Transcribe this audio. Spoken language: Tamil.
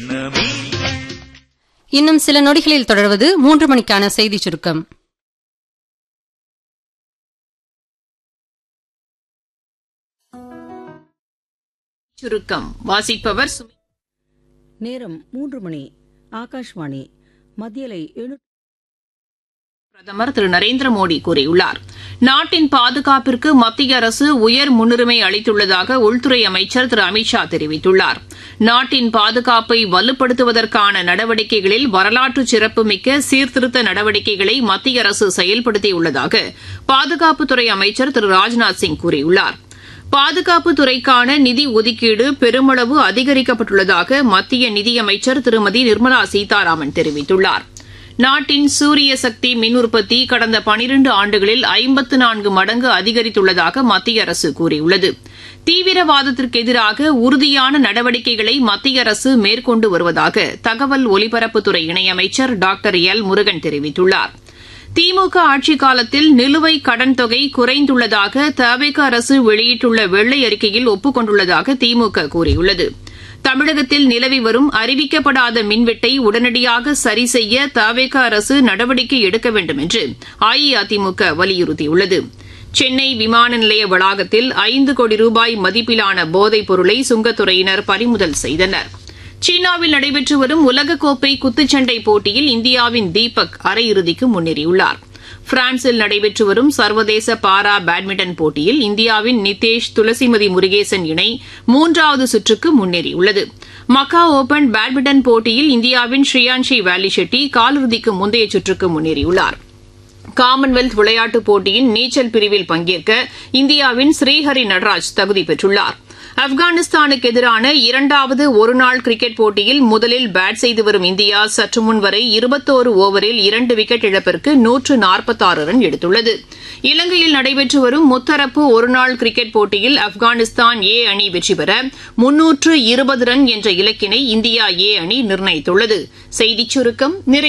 இன்னும் சில நொடிகளில் தொடர்வது மூன்று மணிக்கான செய்தி சுருக்கம் சுருக்கம் வாசிப்பவர் சுமி நேரம் மூன்று மணி ஆகாஷ்வாணி மத்தியலை எழு பிரதமர் திரு நரேந்திர மோடி கூறியுள்ளார் நாட்டின் பாதுகாப்பிற்கு மத்திய அரசு உயர் முன்னுரிமை அளித்துள்ளதாக உள்துறை அமைச்சர் திரு அமித்ஷா தெரிவித்துள்ளார் நாட்டின் பாதுகாப்பை வலுப்படுத்துவதற்கான நடவடிக்கைகளில் வரலாற்று சிறப்புமிக்க சீர்திருத்த நடவடிக்கைகளை மத்திய அரசு செயல்படுத்தியுள்ளதாக பாதுகாப்புத்துறை அமைச்சர் திரு ராஜ்நாத் சிங் கூறியுள்ளார் பாதுகாப்பு துறைக்கான நிதி ஒதுக்கீடு பெருமளவு அதிகரிக்கப்பட்டுள்ளதாக மத்திய நிதியமைச்சர் திருமதி நிர்மலா சீதாராமன் தெரிவித்துள்ளார் நாட்டின் சூரிய சக்தி மின் உற்பத்தி கடந்த பனிரண்டு ஆண்டுகளில் ஐம்பத்து நான்கு மடங்கு அதிகரித்துள்ளதாக மத்திய அரசு கூறியுள்ளது தீவிரவாதத்திற்கு எதிராக உறுதியான நடவடிக்கைகளை மத்திய அரசு மேற்கொண்டு வருவதாக தகவல் ஒலிபரப்புத்துறை இணையமைச்சர் டாக்டர் எல் முருகன் தெரிவித்துள்ளார் திமுக ஆட்சிக் காலத்தில் நிலுவைக் கடன் தொகை குறைந்துள்ளதாக தவிக அரசு வெளியிட்டுள்ள வெள்ளை அறிக்கையில் ஒப்புக் கொண்டுள்ளதாக திமுக கூறியுள்ளது தமிழகத்தில் நிலவி வரும் அறிவிக்கப்படாத மின்வெட்டை உடனடியாக சரி செய்ய தவிக அரசு நடவடிக்கை எடுக்க வேண்டும் என்று அஇஅதிமுக வலியுறுத்தியுள்ளது சென்னை விமான நிலைய வளாகத்தில் ஐந்து கோடி ரூபாய் மதிப்பிலான போதைப் பொருளை சுங்கத்துறையினர் பறிமுதல் செய்தனர் சீனாவில் நடைபெற்று வரும் உலகக்கோப்பை குத்துச்சண்டை போட்டியில் இந்தியாவின் தீபக் அரையிறுதிக்கு முன்னேறியுள்ளார் பிரான்சில் நடைபெற்று வரும் சர்வதேச பாரா பேட்மிண்டன் போட்டியில் இந்தியாவின் நிதேஷ் துளசிமதி முருகேசன் இணை மூன்றாவது சுற்றுக்கு முன்னேறியுள்ளது மக்கா ஓபன் பேட்மிண்டன் போட்டியில் இந்தியாவின் ஸ்ரீயான்ஷி வேலி ஷெட்டி காலிறுதிக்கு முந்தைய சுற்றுக்கு முன்னேறியுள்ளார் காமன்வெல்த் விளையாட்டுப் போட்டியின் நீச்சல் பிரிவில் பங்கேற்க இந்தியாவின் ஸ்ரீஹரி நடராஜ் தகுதி பெற்றுள்ளார் ஆப்கானிஸ்தானுக்கு எதிரான இரண்டாவது ஒருநாள் கிரிக்கெட் போட்டியில் முதலில் பேட் செய்து வரும் இந்தியா சற்று முன் வரை இருபத்தோரு ஓவரில் இரண்டு விக்கெட் இழப்பிற்கு நூற்று நாற்பத்தாறு ரன் எடுத்துள்ளது இலங்கையில் நடைபெற்று வரும் முத்தரப்பு ஒருநாள் கிரிக்கெட் போட்டியில் ஆப்கானிஸ்தான் ஏ அணி வெற்றி பெற முன்னூற்று இருபது ரன் என்ற இலக்கினை இந்தியா ஏ அணி நிர்ணயித்துள்ளது செய்திச் சுருக்கம் நிறைவு